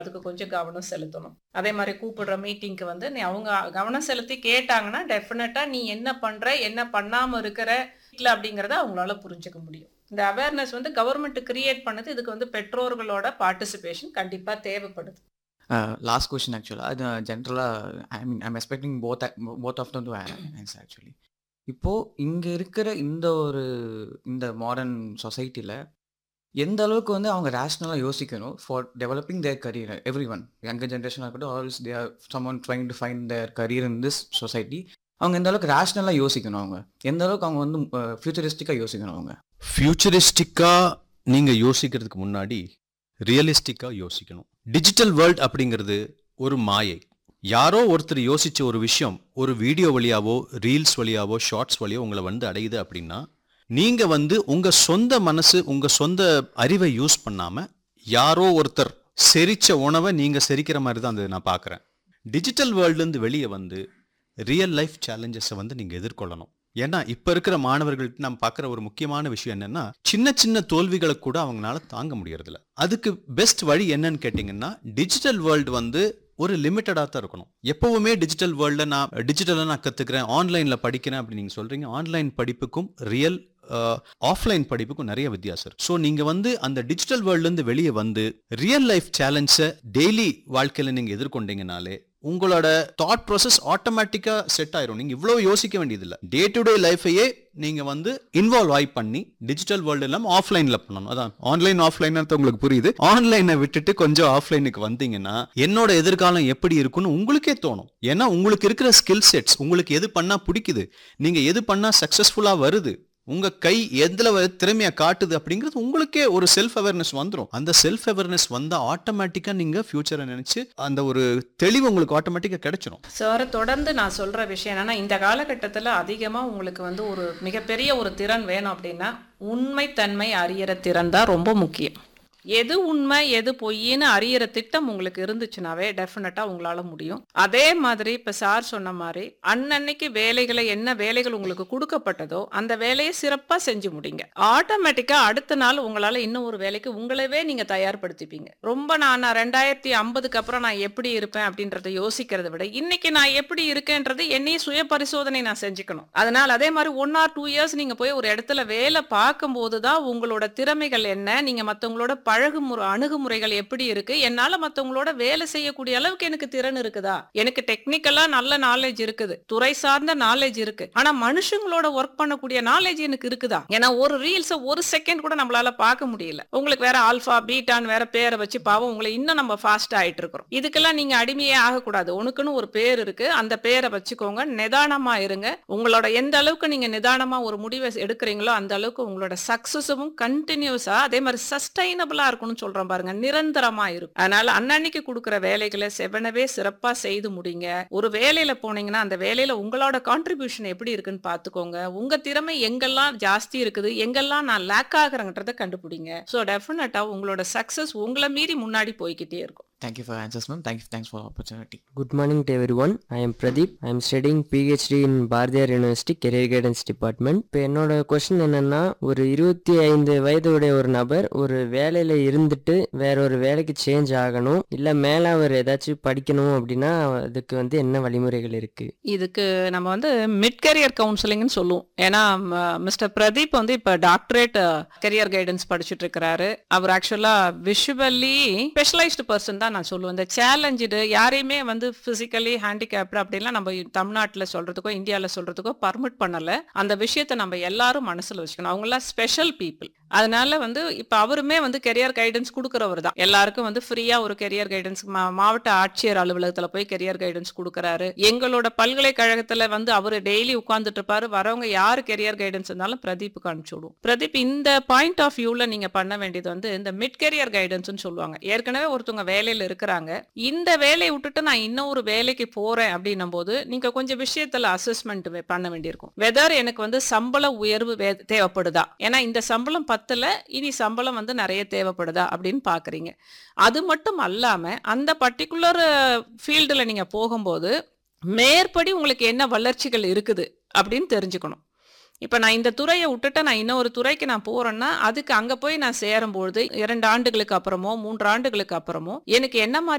அதுக்கு கொஞ்சம் கவனம் செலுத்தணும் அதே மாதிரி கூப்பிடுற மீட்டிங்க்கு வந்து நீ அவங்க கவனம் செலுத்தி கேட்டாங்கன்னா டெஃபினட்டா நீ என்ன பண்ற என்ன பண்ணாம இருக்கிற இல்ல அப்படிங்கறத அவங்களால புரிஞ்சுக்க முடியும் இந்த அவேர்னஸ் வந்து கவர்மெண்ட் கிரியேட் பண்ணது இதுக்கு வந்து பெற்றோர்களோட பார்ட்டிசிபேஷன் கண்டிப்பா தேவைப்படுது லாஸ்ட் கொஷின் ஆக்சுவலாக அது ஜென்ரலாக I mean I'm expecting both both of them to answer actually இப்போது இங்கே இருக்கிற இந்த ஒரு இந்த மாடர்ன் சொசைட்டியில் எந்த அளவுக்கு வந்து அவங்க ரேஷ்னலாக யோசிக்கணும் for developing their career everyone younger ஜென்ரேஷனாக இருக்கட்டும் also they are someone trying to find their career in this society அவங்க எந்த அளவுக்கு ரேஷ்னலாக யோசிக்கணும் அவங்க எந்த அளவுக்கு அவங்க வந்து ஃபியூச்சரிஸ்டிக்காக யோசிக்கணும் அவங்க ஃபியூச்சரிஸ்டிக்காக நீங்கள் யோசிக்கிறதுக்கு முன்னாடி ரியலிஸ்டிக்காக யோசிக்கணும் டிஜிட்டல் வேர்ல்ட் அப்படிங்கிறது ஒரு மாயை யாரோ ஒருத்தர் யோசிச்ச ஒரு விஷயம் ஒரு வீடியோ வழியாவோ ரீல்ஸ் வழியாவோ ஷார்ட்ஸ் வழியோ உங்களை வந்து அடையுது அப்படின்னா நீங்க வந்து உங்க சொந்த மனசு உங்க சொந்த அறிவை யூஸ் பண்ணாம யாரோ ஒருத்தர் செரிச்ச உணவை நீங்க செரிக்கிற மாதிரி தான் அது நான் பார்க்குறேன் டிஜிட்டல் வேர்ல்ட்லேருந்து வெளியே வந்து ரியல் லைஃப் சேலஞ்சஸை வந்து நீங்க எதிர்கொள்ளணும் ஏன்னா இப்ப இருக்கிற மாணவர்கள்ட்ட நம்ம பார்க்குற ஒரு முக்கியமான விஷயம் என்னன்னா சின்ன சின்ன தோல்விகளை கூட அவங்களால தாங்க முடியறதில்ல அதுக்கு பெஸ்ட் வழி என்னன்னு கேட்டிங்கன்னா டிஜிட்டல் வேர்ல்டு வந்து ஒரு லிமிட்டடாக தான் இருக்கணும் எப்பவுமே டிஜிட்டல் வேர்ல்டில் நான் டிஜிட்டலாக நான் கற்றுக்கிறேன் ஆன்லைனில் படிக்கிறேன் அப்படி நீங்கள் சொல்கிறீங்க ஆன்லைன் படிப்புக்கும் ரியல் ஆஃப்லைன் படிப்புக்கும் நிறைய வித்தியாசம் இருக்கு ஸோ நீங்கள் வந்து அந்த டிஜிட்டல் வேர்ல்ட்லேருந்து வெளியே வந்து ரியல் லைஃப் சேலஞ்சை டெய்லி வாழ்க்கையில் நீங்கள் எதிர்கொண்டீங்கனாலே உங்களோட தாட் ப்ராசஸ் ஆட்டோமேட்டிக்காக செட் ஆயிரும் நீங்கள் இவ்வளோ யோசிக்க வேண்டியதில்லை டே டு டே லைஃபையே நீங்கள் வந்து இன்வால்வ் ஆகி பண்ணி டிஜிட்டல் வேர்ல்டு இல்லாமல் ஆஃப்லைனில் பண்ணணும் அதான் ஆன்லைன் ஆஃப்லைன் உங்களுக்கு புரியுது ஆன்லைனை விட்டுட்டு கொஞ்சம் ஆஃப்லைனுக்கு வந்தீங்கன்னா என்னோட எதிர்காலம் எப்படி இருக்குன்னு உங்களுக்கே தோணும் ஏன்னா உங்களுக்கு இருக்கிற ஸ்கில் செட்ஸ் உங்களுக்கு எது பண்ணால் பிடிக்குது நீங்கள் எது பண்ணால் சக்ஸஸ்ஃபுல்லாக வருது உங்க கை எதுல வ- திறமையை காட்டுது அப்படிங்கிறது உங்களுக்கே ஒரு செல்ஃப் அவேர்னஸ் வந்துடும் அந்த செல்ஃப் அவேர்னஸ் வந்தா ஆட்டோமேட்டிக்கா நீங்க ஃபியூச்சரை நினைச்சு அந்த ஒரு தெளிவு உங்களுக்கு ஆட்டோமேட்டிக்கா கிடைச்சிடும் சார் தொடர்ந்து நான் சொல்ற விஷயம் என்னன்னா இந்த காலகட்டத்தில் அதிகமாக உங்களுக்கு வந்து ஒரு மிகப்பெரிய ஒரு திறன் வேணும் அப்படின்னா உண்மைத்தன்மை அறியற திறன் தான் ரொம்ப முக்கியம் எது உண்மை எது பொய்ன்னு அறியற திட்டம் உங்களுக்கு இருந்துச்சுனாவே டெஃபினட்டா உங்களால முடியும் அதே மாதிரி இப்ப சார் சொன்ன மாதிரி அன்னன்னைக்கு வேலைகளை என்ன வேலைகள் உங்களுக்கு கொடுக்கப்பட்டதோ அந்த வேலையை சிறப்பா செஞ்சு முடிங்க ஆட்டோமேட்டிக்கா அடுத்த நாள் உங்களால இன்னும் ஒரு வேலைக்கு உங்களவே நீங்க தயார்படுத்திப்பீங்க ரொம்ப நான் நான் ரெண்டாயிரத்தி ஐம்பதுக்கு அப்புறம் நான் எப்படி இருப்பேன் அப்படின்றத யோசிக்கிறத விட இன்னைக்கு நான் எப்படி இருக்கேன்றது என்னையே சுய பரிசோதனை நான் செஞ்சுக்கணும் அதனால அதே மாதிரி ஒன் ஆர் டூ இயர்ஸ் நீங்க போய் ஒரு இடத்துல வேலை பார்க்கும்போது தான் உங்களோட திறமைகள் என்ன நீங்க மத்தவங்களோட பழகுமுறை அணுகுமுறைகள் எப்படி இருக்கு என்னால மத்தவங்களோட வேலை செய்யக்கூடிய அளவுக்கு எனக்கு திறன் இருக்குதா எனக்கு டெக்னிக்கலா நல்ல நாலேஜ் இருக்குது துறை சார்ந்த நாலேஜ் இருக்கு ஆனா மனுஷங்களோட ஒர்க் பண்ணக்கூடிய நாலேஜ் எனக்கு இருக்குதா ஏன்னா ஒரு ரீல்ஸ ஒரு செகண்ட் கூட நம்மளால பார்க்க முடியல உங்களுக்கு வேற ஆல்பா பீட்டான் வேற பேரை வச்சு பாவம் உங்களை இன்னும் நம்ம ஃபாஸ்ட் ஆயிட்டு இருக்கிறோம் இதுக்கெல்லாம் நீங்க அடிமையே ஆகக்கூடாது உனக்குன்னு ஒரு பேர் இருக்கு அந்த பேரை வச்சுக்கோங்க நிதானமா இருங்க உங்களோட எந்த அளவுக்கு நீங்க நிதானமா ஒரு முடிவை எடுக்கிறீங்களோ அந்த அளவுக்கு உங்களோட சக்சஸும் கண்டினியூஸா அதே மாதிரி சஸ்டைனபிளா இருக்கணும்னு சொல்றோம் பாருங்க நிரந்தரமா இருக்கும் அதனால அன்னன்னைக்கு கொடுக்குற வேலைகளை செவனவே சிறப்பா செய்து முடிங்க ஒரு வேலையில போனீங்கன்னா அந்த வேலையில உங்களோட கான்ட்ரிபியூஷன் எப்படி இருக்குன்னு பாத்துக்கோங்க உங்க திறமை எங்கெல்லாம் ஜாஸ்தி இருக்குது எங்கெல்லாம் நான் லேக் ஆகுறேங்கன்றத கண்டுபிடிங்க ஸோ டெஃபினட்டா உங்களோட சக்சஸ் உங்களை மீறி முன்னாடி போய்கிட்டே இருக்கும் thank you for answers ma'am thank you thanks for opportunity Good morning to everyone. I am Pradeep. I am studying PhD in Bharathiar university career guidance department இப்போ என்னோட கொஸ்டின் என்னன்னா ஒரு இருபத்தி ஐந்து வயதுடைய ஒரு நபர் ஒரு வேலையில இருந்துட்டு வேற ஒரு வேலைக்கு சேஞ்ச் ஆகணும் இல்லை மேலே அவர் ஏதாச்சும் படிக்கணும் அப்படின்னா அதுக்கு வந்து என்ன வழிமுறைகள் இருக்கு இதுக்கு நம்ம வந்து மிட் கரியர் கவுன்சிலிங்னு சொல்லுவோம் ஏன்னா மிஸ்டர் பிரதீப் வந்து இப்போ டாக்டரேட் கரியர் கைடன்ஸ் படிச்சுட்டு இருக்கிறாரு அவர் ஆக்சுவலா விஷுவலி ஸ்பெஷலைஸ்டு பர்சன் தான் நான் சொல்லுவேன் இந்த சேலஞ்சு யாரையுமே வந்து பிசிக்கலி ஹேண்டிகேப்டு அப்படின்லாம் நம்ம தமிழ்நாட்டில் சொல்றதுக்கோ இந்தியாவில் சொல்றதுக்கோ பர்மிட் பண்ணல அந்த விஷயத்தை நம்ம எல்லாரும் மனசுல வச்சுக்கணும் அவங்களாம் ஸ்பெஷல் பீப்புள் அதனால வந்து இப்போ அவருமே வந்து கெரியர் கைடன்ஸ் கொடுக்குறவர் தான் எல்லாருக்கும் வந்து ஃப்ரீயா ஒரு கெரியர் கைடன்ஸ் மாவட்ட ஆட்சியர் அலுவலகத்துல போய் கெரியர் கைடன்ஸ் கொடுக்குறாரு எங்களோட பல்கலைக்கழகத்துல வந்து அவர் டெய்லி உட்கார்ந்துட்டு இருப்பாரு வரவங்க யாரு கெரியர் கைடன்ஸ் இருந்தாலும் பிரதீப்புக்கு அனுப்பிச்சு விடுவோம் பிரதீப் இந்த பாயிண்ட் ஆஃப் வியூல நீங்க பண்ண வேண்டியது வந்து இந்த மிட் கெரியர் கைடன்ஸ்னு சொல்லுவாங்க ஏற்கனவே ஒருத்தவங்க வேலையில இருக்கிறாங்க இந்த வேலையை விட்டுட்டு நான் இன்னொரு வேலைக்கு போறேன் அப்படின்னும் போது நீங்க கொஞ்சம் விஷயத்துல அசஸ்மெண்ட் பண்ண வேண்டியிருக்கும் வெதர் எனக்கு வந்து சம்பள உயர்வு வே- தேவைப்படுதா ஏன்னா இந்த சம்பளம் பத்தல இனி சம்பளம் வந்து நிறைய தேவைப்படுதா அப்படின்னு பாக்குறீங்க அது மட்டும் அல்லாம அந்த பர்டிகுலர் ஃபீல்டுல நீங்க போகும்போது மேற்படி உங்களுக்கு என்ன வளர்ச்சிகள் இருக்குது அப்படின்னு தெரிஞ்சுக்கணும் இப்போ நான் இந்த துறையை விட்டுட்டு நான் இன்னொரு துறைக்கு நான் போறேன்னா அதுக்கு அங்க போய் நான் சேரும்பொழுது இரண்டு ஆண்டுகளுக்கு அப்புறமோ மூன்று ஆண்டுகளுக்கு அப்புறமோ எனக்கு என்ன மாதிரி